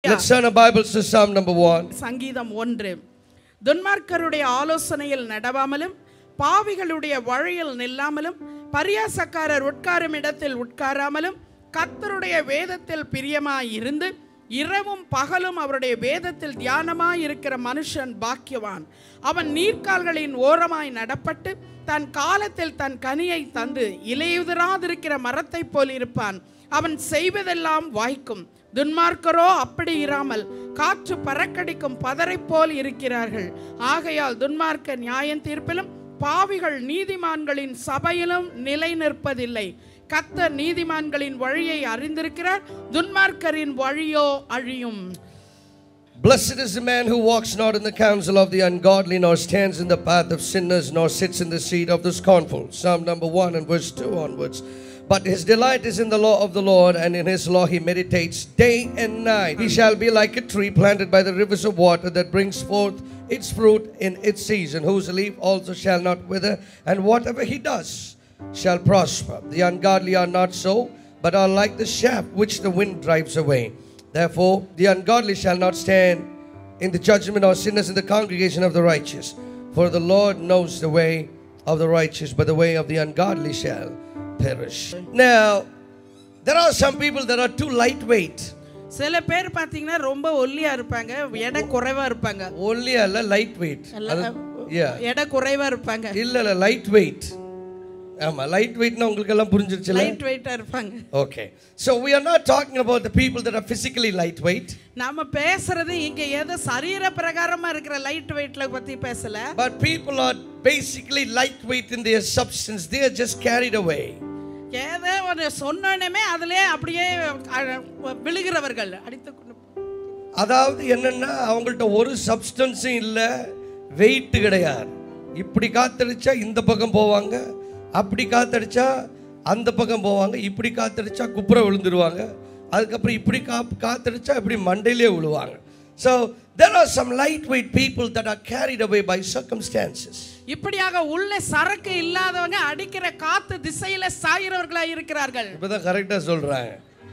Let's turn our Bibles to Psalm number 1. சங்கீதம் ஒன்று துன்மார்க்கருடைய ஆலோசனையில் நடவாமலும் பாவிகளுடைய வழியில் நில்லாமலும் பரியாசக்காரர் உட்காரும் இடத்தில் உட்காராமலும் கர்த்தருடைய வேதத்தில் பிரியமாய் இருந்து இரவும் பகலும் அவருடைய வேதத்தில் தியானமாய் இருக்கிற மனுஷன் பாக்கியவான் அவன் நீர்க்கால்களின் ஓரமாய் நடப்பட்டு தன் காலத்தில் தன் கனியை தந்து இலையுதிராதிருக்கிற மரத்தைப் போல் இருப்பான் அவன் செய்வதெல்லாம் வாய்க்கும் துன்மார்க்கரோ அப்படி இராமல் காற்று பறக்கடிக்கும் பதரை போல் இருக்கிறார்கள் ஆகையால் துன்மார்க்க நியாயம் தீர்ப்பிலும் பாவிகள் நீதிமான்களின் சபையிலும் நிலை நிற்பதில்லை கத்தர் நீதிமான்களின் வழியை அறிந்திருக்கிறார் துன்மார்க்கரின் வழியோ அழியும் Blessed is the man who walks not in the counsel of the ungodly, nor stands in the path of sinners, nor sits in the seat of the scornful. Psalm number 1 and verse 2 onwards. But his delight is in the law of the Lord, and in his law he meditates day and night. He shall be like a tree planted by the rivers of water that brings forth its fruit in its season, whose leaf also shall not wither, and whatever he does shall prosper. The ungodly are not so, but are like the shaft which the wind drives away. Therefore, the ungodly shall not stand in the judgment, or sinners in the congregation of the righteous. For the Lord knows the way of the righteous, but the way of the ungodly shall perish. Now, there are some people that are too lightweight. சில பேர் பார்த்தீங்கன்னா ரொம்ப ஒல்லியா இருப்பாங்க எடை குறைவா இருப்பாங்க Only a lightweight. Yeah. எடை குறைவா இருப்பாங்க இல்ல இல்ல லைட் வெயிட் ஆமா லைட் வெயிட்னா உங்களுக்கு எல்லாம் புரிஞ்சிருச்சுல லைட் வெயிட்டா இருப்பாங்க Okay. So we are not talking about the people that are physically lightweight, நாம பேசுறது இங்க ஏதோ சரீர பிரகாரமா இருக்கிற லைட் வெயிட்ல பத்தி பேசல but people are basically lightweight in their substance. They are just carried away. ஏதோ ஒரு சொன்னோனமே அதிலே அப்படியே அஹ், விழுகிறவர்கள் அடித்து கொண்டு அதாவது என்னன்னா அவங்கள்ட்ட ஒரு சப்ஸ்டன்ஸும் இல்லை வெயிட் கிடையாது இப்படி காத்தடிச்சா இந்த பக்கம் போவாங்க அப்படி காத்தடிச்சா அந்த பக்கம் போவாங்க இப்படி காத்தடிச்சா குப்புற விழுந்துருவாங்க அதுக்கப்புறம் இப்படி கா காத்தடிச்சா இப்படி மண்டையிலே விழுவாங்க so there are some lightweight people that are carried away by circumstances. இப்படியாக உள்ள சரக்கு இல்லாதவங்க அடிக்கிற காத்து திசையில சாயிறவர்களா இருக்கிறார்கள் இப்பதான் கரெக்டாக சொல்றாங்க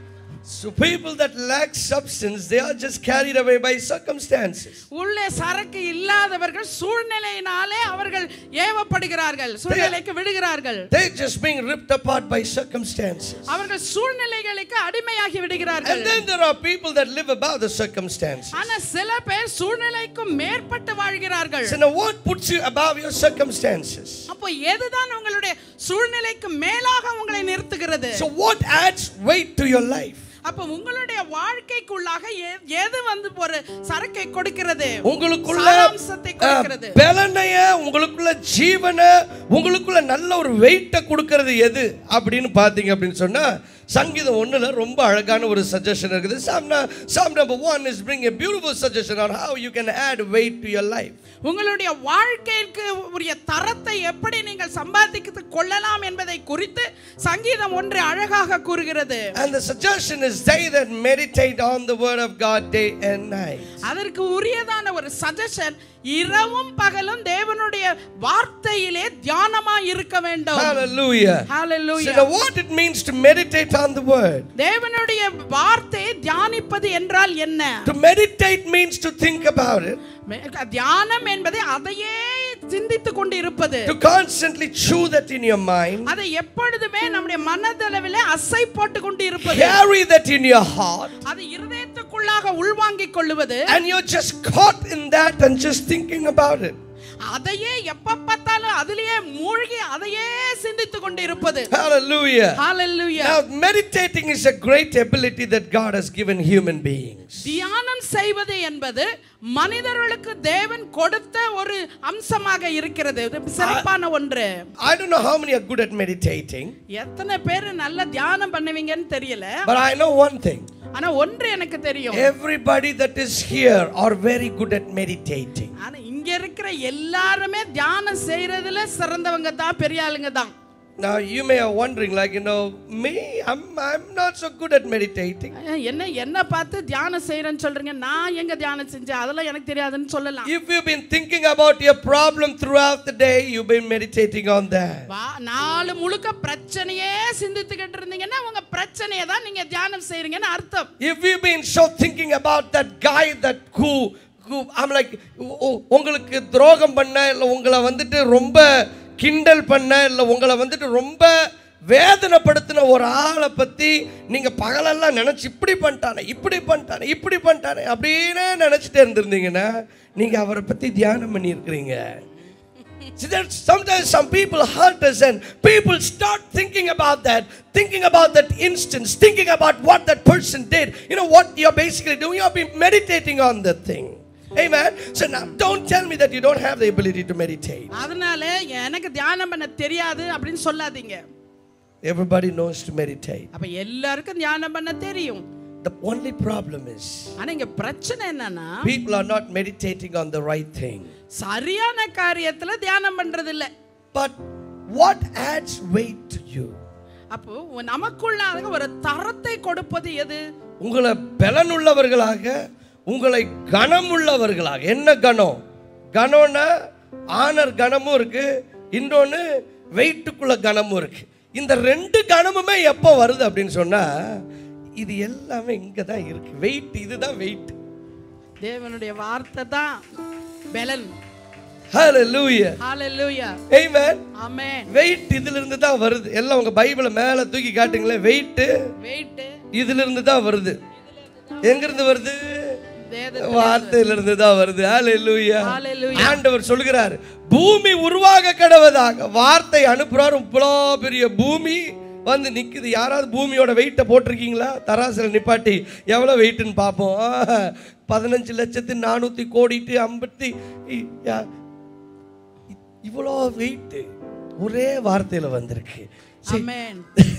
So people that lack substance, they are just carried away by circumstances. உள்ளே சரக்கு இல்லாதவர்கள் சூழ்நிலையினாலே அவர்கள் ஏவப்படுகிறார்கள் சூழ்நிலைக்கு விடுகிறார்கள் They're just being ripped apart by circumstances. அவர்கள் சூழ்நிலைகளுக்கு அடிமையாகி விடுகிறார்கள் And then there are people that live above the circumstances. ஆனா சில பேர் சூழ்நிலைக்கும் மேற்பட்டு வாழ்கிறார்கள் So now what puts you above your circumstances? அப்போ எதுதான் உங்களுடைய சூழ்நிலைக்கு மேலாக உங்களை நிறுத்துகிறது So what adds weight to your life? அப்ப உங்களுடைய வாழ்க்கைக்குள்ளாக எ- எது வந்து ஒரு சரக்கை கொடுக்கிறது உங்களுக்குள்ள சாராம்சத்தை கொடுக்கிறது அஹ், பலனைய உங்களுக்குள்ள ஜீவனை உங்களுக்குள்ள நல்ல ஒரு வெயிட்டை கொடுக்கிறது எது அப்படின்னு பார்த்தீங்க அப்படின்னு சொன்னா சங்கீதம் ஒண்ணுல ரொம்ப அழகான ஒரு சஜஷன் இருக்குது psalm psalm number one is bring a beautiful suggestion on how you can add weight to your life உங்களுடைய வாழ்க்கைக்கு உரிய தரத்தை எப்படி நீங்கள் சம்பாதித்து கொள்ளலாம் என்பதை குறித்து சங்கீதம் ஒன்று அழகாக கூறுகிறது and the suggestion is they that meditate on the word of God day and night அதற்கு உரியதான ஒரு சஜஷன் இரவும் பகலும் தேவனுடைய வார்த்தையிலே தியானமா இருக்க வேண்டும் hallelujah so Hallelujah. now what it means to meditate on the word தேவனுடைய வார்த்தையை தியானிப்பது என்றால் என்ன to meditate means to think about it மே- தியானம் என்பது அதையே சிந்தித்துக் கொண்டு இருப்பது to constantly chew that in your mind அதை எப்பொழுதுமே நம்முடைய மனதளவிலே அசை போட்டு கொண்டு இருப்பது carry that in your heart அது இருதயத்துக்குள்ளாக உள்வாங்கிக் கொள்ளுவது and you're just caught in that and just thinking about it அதையே எப்ப பார்த்தாலும் அதிலேயே மூழ்கி அதையே சிந்தித்துக் கொண்டு இருப்பது hallelujah Hallelujah. now meditating is a great ability that God has given human beings தியானம் செய்வது என்பது மனிதர்களுக்கு தேவன் கொடுத்த ஒரு அம்சமாக இருக்கிறது இது சிறப்பான ஒன்று I don't know how many are good at meditating எத்தனை பேர் நல்ல தியானம் பண்ணுவீங்கன்னு தெரியல but I know one thing ஆனா ஒன்று எனக்கு தெரியும் everybody that is here are very good at meditating ஆனா இங்க இருக்கிற எல்லாருமே தியானம் செய்யறதுல சிறந்தவங்க தான் பெரிய ஆளுங்க தான் Now you may are wondering, like you know, me, I'm I'm not so good at meditating. அஹ், என்ன என்ன பார்த்து தியானம் செய்யறேன்னு சொல்றீங்க நான் எங்க தியானம் செஞ்சேன் அதெல்லாம் எனக்கு தெரியாதுன்னு சொல்லலாம் If you've been thinking about your problem throughout the day, you've been meditating on that. வா நாலு முழுக்க பிரச்சனையே சிந்தித்துக்கிட்டு இருந்தீங்கன்னா உங்க பிரச்சனையை தான் நீங்க தியானம் செய்றீங்கன்னு அர்த்தம் If you've been so thinking about that guy that who who I'm like உ- உ- உங்களுக்கு துரோகம் பண்ண இல்லை உங்களை வந்துட்டு ரொம்ப கிண்டல் பண்ண இல்லை உங்களை வந்துட்டு ரொம்ப வேதனைப்படுத்தின ஒரு ஆளை பற்றி நீங்கள் பகலெல்லாம் நினச்சி இப்படி பண்ணிட்டானே இப்படி பண்ணிட்டானே இப்படி பண்ணிட்டானே அப்படின்னு நினச்சிட்டே இருந்திருந்தீங்கன்னா நீங்கள் அவரை பற்றி தியானம் பண்ணியிருக்கிறீங்க See, there's sometimes some people hurt us and people start thinking about that, thinking about that instance, thinking about what that person did. You know what you're basically doing? You're been meditating on that thing. Amen. So now don't tell me that you don't have the ability to meditate. அதனால எனக்கு தியானம் பண்ண தெரியாது அப்படின்னு சொல்லாதீங்க Everybody knows to meditate. அப்ப எல்லாருக்கும் தியானம் பண்ண தெரியும் The only problem is ஆனா இங்க பிரச்சனை என்னன்னா people are not meditating on the right thing. சரியான காரியத்துல தியானம் பண்றது இல்ல But what adds weight to you? அப்போ நமக்குள்ளாக ஒரு தரத்தை கொடுப்பது எது உங்களை பலனுள்ளவர்களாக உங்களை கனமுள்ளவர்களாக என்ன கனம் கனம்னா ஆனர் கனமும் இருக்கு இன்னொன்று வெயிட்டுக்குள்ள கனமும் இருக்கு இந்த ரெண்டு கனமுமே எப்போ வருது அப்படின்னு சொன்னா இது எல்லாமே இங்கே தான் இருக்கு வெயிட் இதுதான் வெயிட் தேவனுடைய வார்த்தை தான் பலன் ஹalleluya ஹalleluya amen ஆமென் வெயிட் இதுல இருந்து தான் வருது எல்லாம் உங்க பைபிளை மேல தூக்கி காட்டுங்களேன் வெயிட் வெயிட் இதுல இருந்து தான் வருது எங்க இருந்து வருது வேத வார்த்தையில இருந்து தான் வருது ஹalleluya Hallelujah. ஆண்டவர் சொல்கிறார் பூமி உருவாக கடவதாக வார்த்தை அனுப்புறாரு இவ்வளோ பெரிய பூமி வந்து நிக்குது யாராவது பூமியோட வெயிட்டை போட்டிருக்கீங்களா தராசில் நிப்பாட்டி எவ்வளோ வெயிட்டுன்னு பார்ப்போம் ஆஹா, பதினஞ்சு லட்சத்து நானூற்றி கோடிட்டு ஐம்பத்தி இ- யா- இ- இவ்வளோ வெயிட்டு ஒரே வார்த்தையில வந்திருக்கு See, amen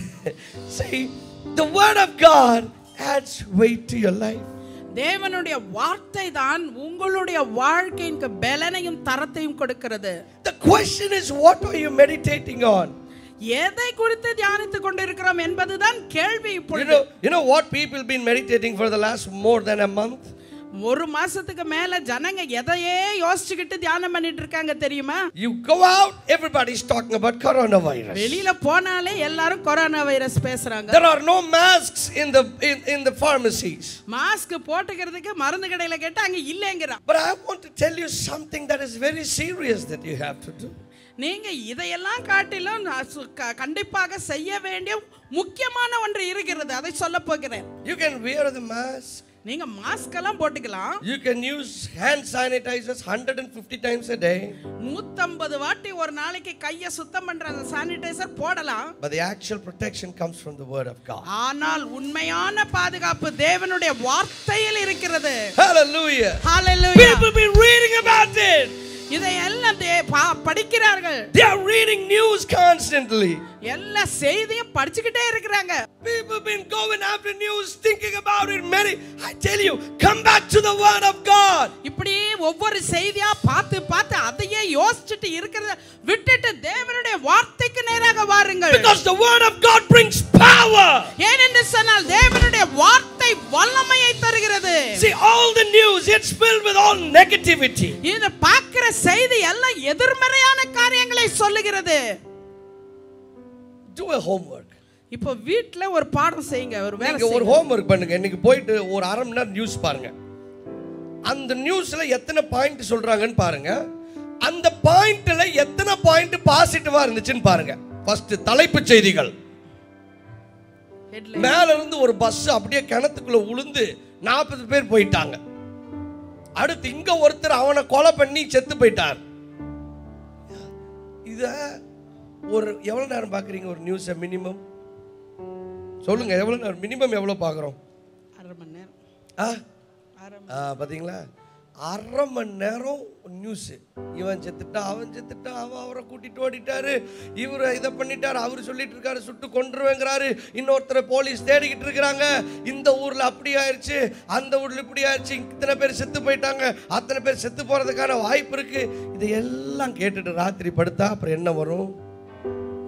See, the word of God adds weight to your life. தேவனுடைய வார்த்தை தான் உங்களுடைய வாழ்க்கைக்கு பலனையும் தரத்தையும் கொடுக்கிறது The question is, what are you meditating on? எதை குறித்து தியானித்துக் கொண்டிருக்கிறோம் என்பதுதான் கேள்வி You இப்பொழுது know, you know what people been meditating for the last more than a month? ஒரு மாசத்துக்கு மேல ஜனங்க எதையே யோசிச்சுக்கிட்டு தியானம் பண்ணிட்டு இருக்காங்க தெரியுமா You go out, everybody's talking about coronavirus. வெளியில போனாலே எல்லாரும் கொரோனா வைரஸ் பேசுறாங்க There are no masks in the in, in the pharmacies. Mask போட்டுக்கிறதுக்கு மருந்து கடையில கேட்டா அங்க இல்லைங்கிறான் But I want to tell you something that is very serious that you have to do. நீங்க இதையெல்லாம் காட்டிலும் நான் சு- க- கண்டிப்பாக செய்ய வேண்டிய முக்கியமான ஒன்று இருக்கிறது அதை சொல்ல போகிறேன் You can wear the mask. நீங்க மாஸ்க் எல்லாம் போட்டுக்கலாம் You can use hand sanitizers 150 times a day. நூத்தம்பது வாட்டி ஒரு நாளைக்கு கையை சுத்தம் பண்ற அந்த சானிடைசர் போடலாம் But the actual protection comes from the word of God. ஆனால் உண்மையான பாதுகாப்பு தேவனுடைய வார்த்தையில் இருக்கிறது Hallelujah. Hallelujah. People been reading about it. இதை எல்லாம் தே- பா- படிக்கிறார்கள் They are reading news constantly. எல்லா செய்தியும் படிச்சுக்கிட்டே இருக்கிறாங்க People been going after news, thinking about it. Many, I tell you, come back to the word of God. இப்படி ஒவ்வொரு செய்தியா பார்த்து பார்த்து அதையே யோசிச்சுட்டு இருக்கிறத விட்டுட்டு தேவனுடைய வார்த்தைக்கு நேராக வாருங்கள் Because the word of God brings power. ஏனென்று சொன்னால் தேவனுடைய வார்த்தை வல்லமையை தருகிறது See, all the news, it's filled with all negativity. இத பார்க்கிற செய்தி எல்லாம் எதிர்மறையான காரியங்களை சொல்லுகிறது Do a homework. இப்போ வீட்ல ஒரு பாடம் செய்யுங்க ஒரு வேலை நீங்க ஒரு செய்யுங்க. ஹோம்ஒர்க் பண்ணுங்க இன்னைக்கு போயிட்டு ஒரு அரை மணி நேரம் நியூஸ் பாருங்க அந்த நியூஸ்ல எத்தனை பாயிண்ட் சொல்றாங்கன்னு பாருங்க அந்த பாயிண்ட்ல எத்தனை பாயிண்ட் பாசிட்டிவா இருந்துச்சுன்னு பாருங்க ஃபர்ஸ்ட் தலைப்புச் செய்திகள் Headline. மேல இருந்து ஒரு பஸ் அப்படியே கிணத்துக்குள்ள உளுந்து நாற்பது பேர் போயிட்டாங்க அடுத்து இங்க ஒருத்தர் அவனை கொலை பண்ணி செத்து போயிட்டார் இத ஒரு எவ்வளவு நேரம் பாக்குறீங்க ஒரு நியூஸை மினிமம் சொல்லுங்க எவ்வளவு நேரம் மினிமம் எவ்வளவு பாக்குறோம் அரை மணி நேரம் ஆ அரை மணி- ஆ, பாத்தீங்களா அரை மணி நேரம் நியூஸ் இவன் செத்துட்டான் அவன் செத்துட்டான் அவன் அவரை கூட்டிட்டு ஓடிட்டாரு இவர் இதை பண்ணிட்டாரு அவர் சொல்லிட்டு இருக்காரு சுட்டு கொன்றுவேங்கிறாரு இன்னொருத்தரை போலீஸ் தேடிக்கிட்டு இருக்கிறாங்க இந்த ஊர்ல அப்படி ஆயிடுச்சு அந்த ஊர்ல இப்படி ஆயிடுச்சு இத்தனை பேர் செத்து போயிட்டாங்க அத்தனை பேர் செத்து போறதுக்கான வாய்ப்பு இருக்கு இதை எல்லாம் கேட்டுட்டு ராத்திரி படுத்தா அப்புறம் என்ன வரும்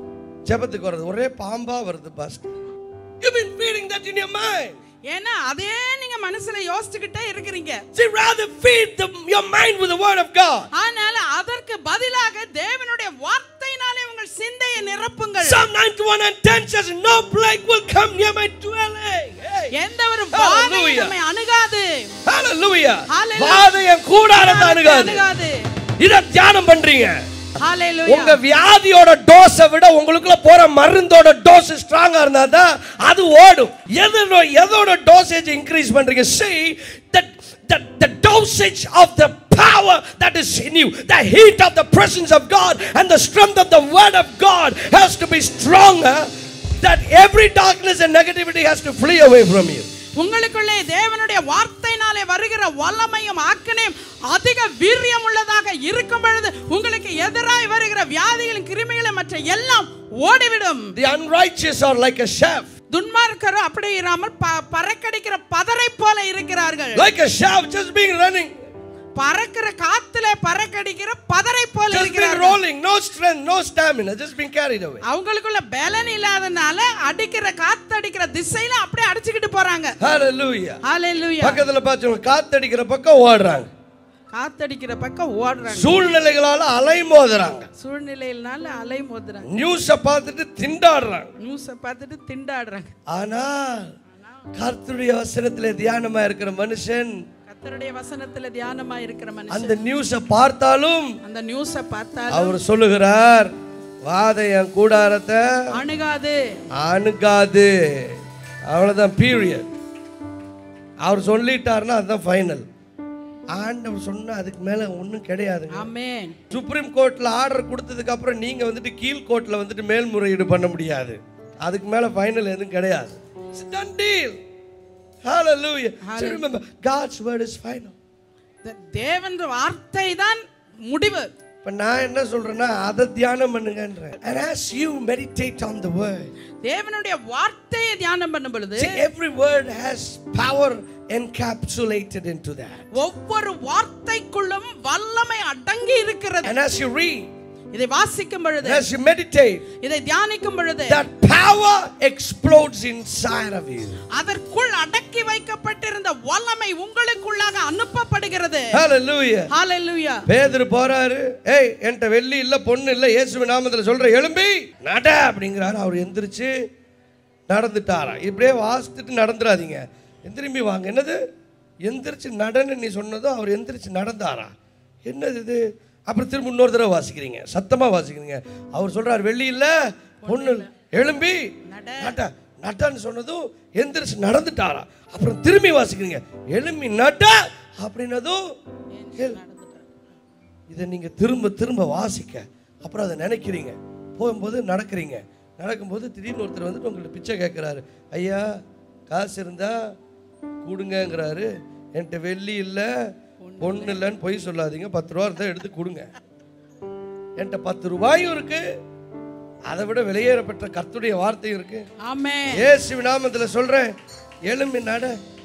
ஜெபத்துக்கு வர்றது ஒரே பாம்பா வருது pastor you been feeding that in your mind ஏன்னா அதே நீங்க மனசுல யோசிச்சுக்கிட்டே இருக்கிறீங்க see rather feed the, your mind with the word of god ஆனால் அதற்கு பதிலாக தேவனுடைய வார்த்தையினாலே உங்கள் சிந்தையை நிரப்புங்கள் psalm 91 and 10 says no plague will come near my dwelling hey. எந்த ஒரு வாதையும் Hallelujah. நம்மை அணுகாது hallelujah Hallelujah. வாதை என் கூடாரத்தை அணுகாது அணுகாது இத தியானம் பண்றீங்க ஹalleluya உங்க வியாதியோட டோஸை விட உங்களுக்குள்ள போற மருந்தோட டோஸ் ஸ்ட்ராங்கா இருந்தா தான் அது ஓடும் எதோட எதோட டோசேஜ் இன்க்ரீஸ் பண்றீங்க see that the, the dosage of the power that is in you the heat of the presence of God and the strength of the word of God has to be stronger that every darkness and negativity has to flee away from you உங்களுக்குள்ளே தேவனுடைய வார்த்தையினாலே வருகிற வல்லமையும் ஆக்கனையும் அதிக வீரியம் உள்ளதாக இருக்கும் பொழுது உங்களுக்கு எதிராய் வருகிற வியாதிகளும் கிருமிகளும் மற்ற எல்லாம் ஓடிவிடும் the unrighteous are like a shaft துன்மார்க்கரும் அப்படி இராமல் ப- பறக்கடிக்கிற பதரை போல இருக்கிறார்கள் like a shaft just being running பறக்கிற காத்துல பறக்கடிக்கிற பதரை போல just being இருக்கிறார்கள் rolling no strength no stamina just being carried away அவங்களுக்குள்ள பலன் இல்லாதனால அடிக்கிற காத்து அடிக்கிற திசையில அப்படியே அடிச்சுக்கிட்டு போறாங்க hallelujah ஹalleluya பக்கத்துல பார்த்தவங்க காத்தடிக்கிற பக்கம் ஓடுறாங்க காத்தடிக்கிற பக்கம் ஓடுறாங்க சூழ்நிலைகளால அலைமோதுறாங்க சூழ்நிலையினால அலை மோதுறாங்க நியூஸ பார்த்துட்டு திண்டாடுறாங்க நியூஸை பார்த்துட்டு திண்டாடுறாங்க ஆனால் கர்த்தருடைய வசனத்துல தியானமா இருக்கிற மனுஷன் கர்த்தருடைய வசனத்துல தியானமா இருக்கிற மனுஷன் அந்த நியூஸ பார்த்தாலும் அந்த நியூஸை பார்த்தால் அவர் சொல்லுகிறார் வாதை என் கூடாரத்தை அணுகாது அணுகாது அவ்வளவுதான் பீரியட் அவர் சொல்லிட்டாருன்னா அதுதான் ஃபைனல் ஆண்டவர் சொன்னா அதுக்கு மேல ஒண்ணும் கிடையாதுங்க ஆமென் சுப்ரீம் கோர்ட்ல ஆர்டர் கொடுத்ததுக்கு அப்புறம் நீங்க வந்துட்டு கீழ் கோர்ட்ல வந்துட்டு மேல்முறையீடு பண்ண முடியாது அதுக்கு மேல ஃபைனல் எதுவும் கிடையாது It's a done deal. Hallelujah. So remember, God's word is final. இந்த தேவன் வார்த்தை தான் முடிவு இப்ப நான் என்ன சொல்றேன்னா அதை தியானம் பண்ணுங்கன்றேன் and as you meditate on the word தேவனுடைய வார்த்தையை தியானம் பண்ணும் பொழுது see every word has power encapsulated into that ஒவ்வொரு வார்த்தைக்குள்ளும் வல்லமை அடங்கி இருக்கிறது and as you read இதை வாசிக்கும் பொழுது and as you meditate இதை தியானிக்கும் பொழுது that power explodes inside of you அதற்குள் அடக்கி வைக்கப்பட்டிருந்த வல்லமை உங்களுக்குள்ளாக அனுப்பப்படுகிறது hallelujah ஹalleluya பேதுரு போறாரு ஏய் என்கிட்ட வெள்ளி இல்ல பொண்ணு இல்ல இயேசு நாமத்துல சொல்ற எழும்பி நட அப்படிங்கிறாரு அவர் எந்திரிச்சு நடந்துட்டாரா இப்படியே வாசித்துட்டு நடந்துடாதீங்க எந்திரிம்பி வாங்க என்னது எந்திரிச்சு நடன்னு நீ சொன்னதும் அவர் எந்திரிச்சு நடந்தாரா என்னது இது அப்புறம் திரும்ப இன்னொரு தடவை வாசிக்கிறீங்க சத்தமா வாசிக்கிறீங்க அவர் சொல்றாரு வெள்ளி இல்ல பொண்ணு இல்ல எழும்பி நட. நட நட்டான்னு சொன்னதும் எந்திரிச்சு நடந்துட்டாரா அப்புறம் திரும்பி வாசிக்கிறீங்க எழும்பி நட அப்படின்னதும் எழு- இதை நீங்கள் திரும்ப திரும்ப வாசிக்க அப்புறம் அதை நினைக்கிறீங்க போகும்போது நடக்கிறீங்க நடக்கும்போது திடீர்னு ஒருத்தர் வந்துட்டு உங்கள்ட்ட பிச்சை கேட்குறாரு ஐயா காசு இருந்தா கொடுங்கங்கிறாரு என்கிட்ட வெள்ளி இல்லை பொண்ணு இல்லைன்னு பொய் சொல்லாதீங்க பத்து ரூபா இருந்தால் எடுத்து கொடுங்க என்கிட்ட பத்து ரூபாயும் இருக்கு அதை விட வெளியேறப்பட்ட கர்த்தருடைய வார்த்தையும் இருக்கு ஆமென் ஏசு நாமத்தில் சொல்றேன் எலும்பி நட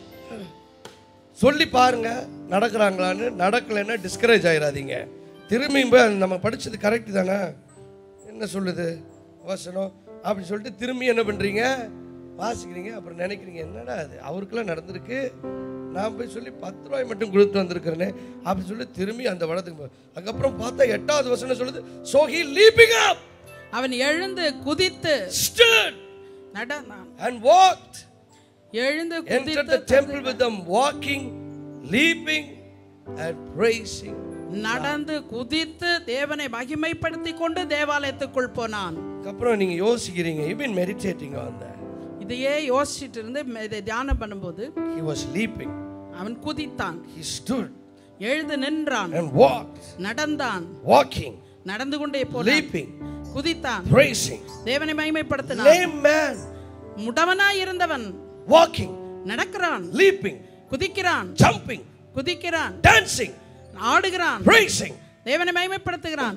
சொல்லி பாருங்க நடக்கிறாங்களான்னு நடக்கலைன்னா டிஸ்கரேஜ் ஆயிடாதீங்க திரும்பியும் போய் அது நம்ம படிச்சது கரெக்ட் தானே என்ன சொல்லுது வசனம் அப்படி சொல்லிட்டு திரும்பி என்ன பண்றீங்க வாசிக்கிறீங்க அப்புறம் நினைக்கிறீங்க என்னடா அது அவருக்கெல்லாம் நடந்திருக்கு நான் போய் சொல்லி பத்து ரூபாய் மட்டும் கொடுத்து வந்திருக்கிறேனே அப்படி சொல்லி திரும்பி அந்த வடத்துக்கு போ அதுக்கப்புறம் பார்த்தா எட்டாவது வசனம் சொல்லுது so he leaping up அவன் எழுந்து குதித்து stood நடந்தான் and walked எழுந்து entered the குதித்து temple with them, walking, leaping, and praising. நடந்து குதித்து தேவனை மகிமைப்படுத்தி கொண்டு தேவாலயத்துக்குள் போனான் அப்புறம் நீங்க யோசிக்கிறீங்க you been meditating on that இதையே யோசிச்சுட்டு இருந்து ம- இதை தியானம் பண்ணும்போது he was leaping அவன் குதித்தான் he stood எழுந்து நின்றான் and walked நடந்தான் walking நடந்து கொண்டே போனான் leaping குதித்தான் praising தேவனை மகிமைப்படுத்தினான் lame man முடவனாய் இருந்தவன் walking நடக்கிறான் leaping குதிக்கிறான் jumping குதிக்கிறான் dancing ஆடுகிறான் praising தேவனை மகிமைப்படுத்துகிறான்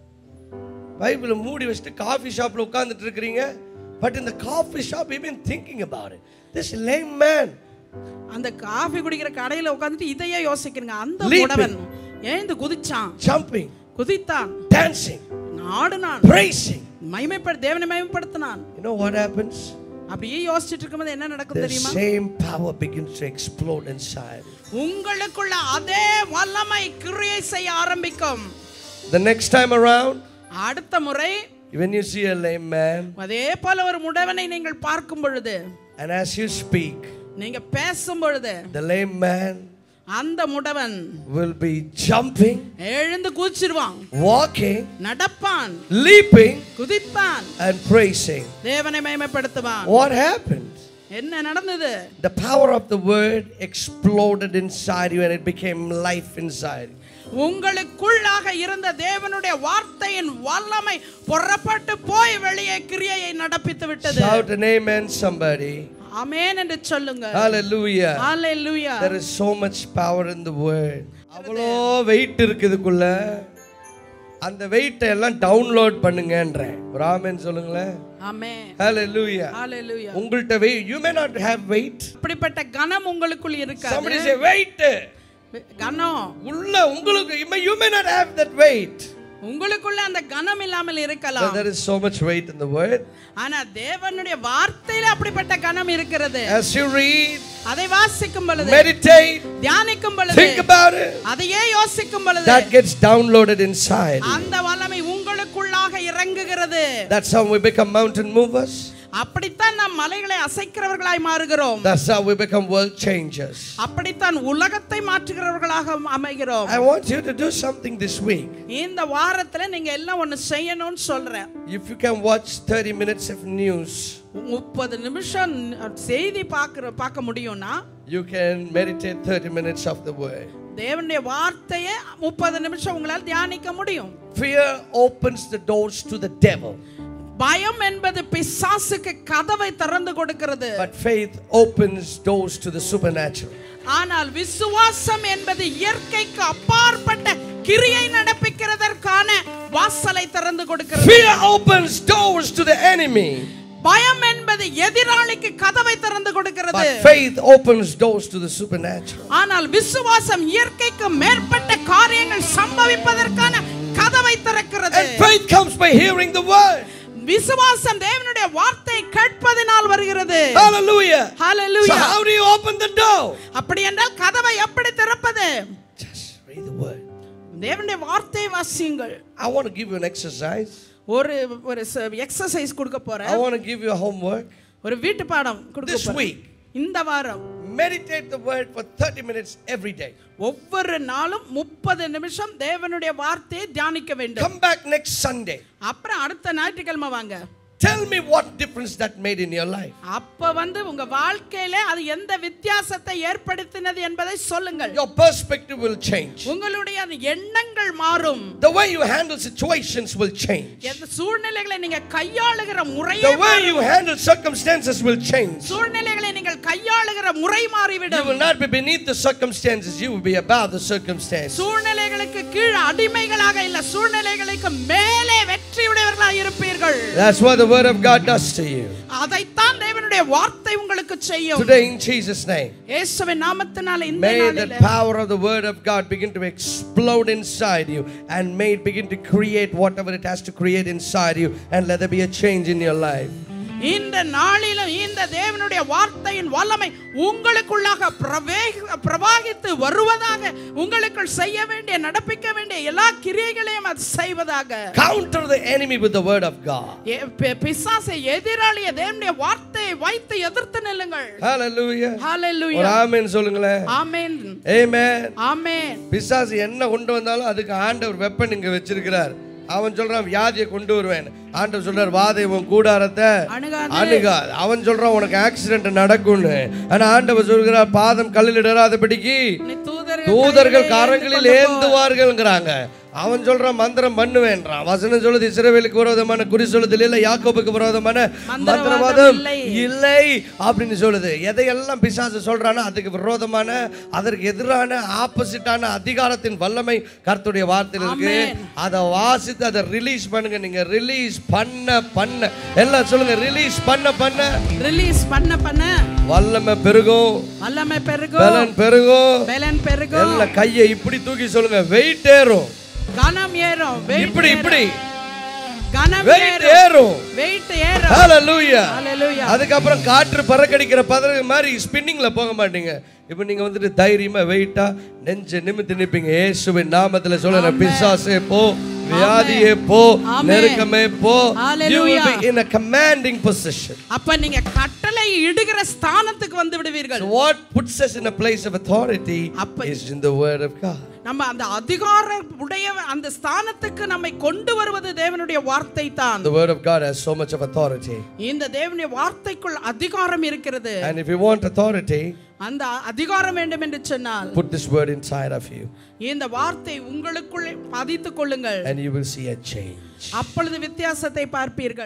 பைபிளை மூடி வச்சுட்டு காஃபி ஷாப்ல உட்கார்ந்துட்டு இருக்கிறீங்க பட் இந்த coffee shop you been thinking about it this lame man அந்த காஃபி குடிக்கிற கடையில உட்கார்ந்துட்டு இதையே யோசிக்கிறீங்க அந்த Leaping. முடவன் எழுந்து குதிச்சான் jumping குதித்தான் dancing ஆடுனான் praising மகிமைப்படு தேவனை மகிமைப்படுத்தினான் You know what happens? அப்படியே யோசிச்சுட்டு இருக்கும்போது என்ன நடக்கும் The தெரியுமா same power begins to explode inside. உங்களுக்குள்ள அதே வல்லமை கிரியை செய்ய ஆரம்பிக்கும் The next time around, அடுத்த முறை when you see a lame man, அதே போல ஒரு முடவனை நீங்கள் பார்க்கும் பொழுது and as you speak, நீங்க பேசும் பொழுது the lame man அந்த முடவன் will be jumping, எழுந்து கூச்சிடுவான் walking, நடப்பான் leaping, குதிப்பான் and praising. தேவனை மகிமைப்படுத்துவான் What happened? என்ன நடந்தது The power of the word exploded inside you and it became life inside. உங்களுக்குள்ளாக இருந்த தேவனுடைய வார்த்தையின் வல்லமை புறப்பட்டு போய் வெளியே கிரியையை நடப்பித்து விட்டது Shout an amen, somebody. ஆமென் என்று சொல்லுங்க Hallelujah. ஹalleluya There is so much power in the word. அவ்வளோ வெயிட் இருக்குதுக்குள்ள அந்த வெயிட்டை எல்லாம் டவுன்லோட் பண்ணுங்கன்றேன் ஒரு ஆமென் சொல்லுங்களேன் ஆமென் Hallelujah. ஹalleluya உங்கள்கிட்ட weight you may not have weight அப்படிப்பட்ட கனம் உங்களுக்குள் இருக்காது somebody say weight கனம் உள்ள உங்களுக்கு you may not have that weight உங்களுக்குள்ள அந்த கனம் இல்லாமல் இருக்கலாம் there is so much weight in the word ஆனா தேவனுடைய வார்த்தையில அப்படிப்பட்ட கனம் இருக்கிறது as you read அதை வாசிக்கும் பொழுது meditate தியானிக்கும் பொழுது think about it அதையே யோசிக்கும் பொழுது that gets downloaded inside அந்த வல்லமை உங்களுக்குள்ளாக இறங்குகிறது that's how we become mountain movers அப்படித்தான் நாம் மலைகளை அசைக்கிறவர்களாய் மாறுகிறோம் that's how we become world changers அப்படித்தான் உலகத்தை மாற்றுகிறவர்களாக அமைகிறோம் I want you to do something this week. இந்த வாரத்துல நீங்க எல்லாம் ஒண்ணு செய்யணும்னு சொல்றேன் If you can watch 30 minutes of news, முப்பது நிமிஷம் செய்தி பார்க்கிற பார்க்க முடியும்னா you can meditate 30 minutes of the word. தேவனுடைய வார்த்தையை முப்பது நிமிஷம் உங்களால் தியானிக்க முடியும் Fear opens the doors to the devil, பயம் என்பது பிசாசுக்கு கதவை திறந்து கொடுக்கிறது but faith opens doors to the supernatural. ஆனால் விசுவாசம் என்பது இயற்கைக்கு அப்பாற்பட்ட கிரியை நடப்பிக்கிறதற்கான வாசலை திறந்து கொடுக்கிறது Fear opens doors to the enemy, பயம் என்பது எதிராளிக்கு கதவை திறந்து கொடுக்கிறது but faith opens doors to the supernatural. ஆனால் விசுவாசம் இயற்கைக்கு மேற்பட்ட காரியங்கள் சம்பவிப்பதற்கான கதவை திறக்கிறது And faith comes by hearing the word. விசுவாசம் தேவனுடைய வார்த்தை கேட்பதினால் வருகிறது Hallelujah. So, Hallelujah. how do you open the door? அப்படி என்றால் கதவை எப்படி திறப்பது Just read the word. தேவனுடைய வார்த்தையை வாசியுங்கள் I want to give you an exercise. ஒரு ஒரு எக்ஸசைஸ் கொடுக்க I போறேன் want to give you a homework. ஒரு வீட்டு பாடம் கொடுக்க This போறேன் week, இந்த வாரம் meditate the word for 30 minutes every day. ஒவ்வொரு நாளும் முப்பது நிமிஷம் தேவனுடைய வார்த்தையை தியானிக்க வேண்டும் Come back next Sunday. அப்புறம் அடுத்த ஞாயிற்றுக்கிழமை வாங்க Tell me what difference that made in your life. அப்ப வந்து உங்க வாழ்க்கையில அது எந்த வித்தியாசத்தை ஏற்படுத்தினது என்பதை சொல்லுங்கள் Your perspective will change. உங்களுடைய அந்த எண்ணங்கள் மாறும் The way you handle situations will change. எந்த சூழ்நிலைகளை நீங்க கையாளுகிற முறையே The way மாறும். you handle circumstances will change. சூழ்நிலைகளை நீங்கள் கையாளுகிற முறை You மாறிவிடும் will not be beneath the circumstances, you will be above the circumstances. சூழ்நிலைகளுக்கு கீழ் அடிமைகளாக இல்ல சூழ்நிலைகளுக்கு மேலே வெற்றியுடையவர்களாக இருப்பீர்கள் That's what the word of God does to you. அதைத்தான் தேவனுடைய வார்த்தை உங்களுக்கு செய்யும் Today, in Jesus' name, இயேசுவின் நாமத்தினால இந்த may the நாளிலே power of the word of God begin to explode inside you and may it begin to create whatever it has to create inside you and let there be a change in your life. இந்த நாளிலும் இந்த தேவனுடைய வார்த்தையின் வல்லமை உங்களுக்குள்ளாக பிரவேக பிரவாகித்து வருவதாக உங்களுக்குள் செய்ய வேண்டிய நடப்பிக்க வேண்டிய எல்லா கிரியைகளையும் அது செய்வதாக Counter the enemy with the word of God. எ- பி- பிசாசை எதிராளிய தேவனுடைய வார்த்தையை வைத்து எதிர்த்து நில்லுங்கள் Hallelujah. ஒரு ஹalleluya ஆமென் சொல்லுங்களேன் ஆமென் Amen. ஆமென் பிசாசு என்ன கொண்டு வந்தாலும் அதுக்கு ஆண்டவர் வெப்பன் இங்க வச்சிருக்கிறார் அவன் சொல்றான் வியாதியை கொண்டு வருவேன் ஆண்டவர் சொல்றார் வாதை உன் கூடாரத்தை அணுகாது. அணுகாது அவன் சொல்றான் உனக்கு ஆக்சிடென்ட் நடக்கும்னு ஆனா ஆண்டவர் சொல்கிறார் பாதம் கல்லில் இடராதபடிக்கு நீ தூதர்கள் தூதர்கள் கையிலே கரங்களில் ஏந்திக் கொண்டு போ. ஏந்துவார்கள்ங்கிறாங்க அவன் சொல்றான் மந்திரம் பண்ணுவேன்றான் வசனம் சொல்லுது இஸ்ரவேலுக்கு விரோதமான குறி சொல்லுது இல்ல யாக்கோபுக்கு விரோதமான மந்திரவாதம் மந்திரவாதம் இல்லை. இல்லை அப்படின்னு சொல்லுது எதையெல்லாம் பிசாசு சொல்றானோ அதுக்கு விரோதமான அதற்கு எதிரான ஆப்போசிட்டான அதிகாரத்தின் வல்லமை கர்த்தருடைய வார்த்தையில் இருக்கு Amen. அதை வாசித்து அதை ரிலீஸ் பண்ணுங்க நீங்க ரிலீஸ் பண்ண பண்ண எல்லாம் சொல்லுங்க ரிலீஸ் பண்ண பண்ண ரிலீஸ் பண்ண பண்ண வல்லமை பெருகும் வல்லமை பெருகும் பலன் பெருகும் பலன் பெருகும் எல்லாம் கையை இப்படி தூக்கி சொல்லுங்க வெயிட் ஏறும் கனம் ஏறும் weight இப்படி இப்படி ஏறும். கனம் வெயிட் ஏறும் ஏறும் வெயிட் ஏறும் ஹalleluya Hallelujah. அதுக்கப்புறம் காற்று பறக்கடிக்கிற பதற மாதிரி ஸ்பின்னிங்ல போக மாட்டீங்க இப்போ நீங்க வந்துட்டு தைரியமா வெயிட்டா நெஞ்ச நிமித்து நிப்பீங்க இயேசுவின் நாமத்துல சொல்லுற பிசாசே போ வியாதியே போ Amen. நெருக்கமே போ you will be Hallelujah. in a commanding position அப்ப நீங்க கட்டளை இடுகிற ஸ்தானத்துக்கு வந்து விடுவீர்கள் so what puts us in a place of authority அப்ப- is in the word of god நம்ம அந்த அதிகார உடைய அந்த ஸ்தானத்துக்கு நம்மை கொண்டு வருவது தேவனுடைய வார்த்தை தான் the word of god has so much of authority இந்த தேவனுடைய வார்த்தைக்குள் அதிகாரம் இருக்கிறது and if you want authority அந்த அதிகாரம் வேண்டும் என்று சொன்னால் put this word inside of you இந்த வார்த்தை உங்களுக்குள் பதித்துக் கொள்ளுங்கள் and you will see a change அப்பொழுது வித்தியாசத்தை பார்ப்பீர்கள்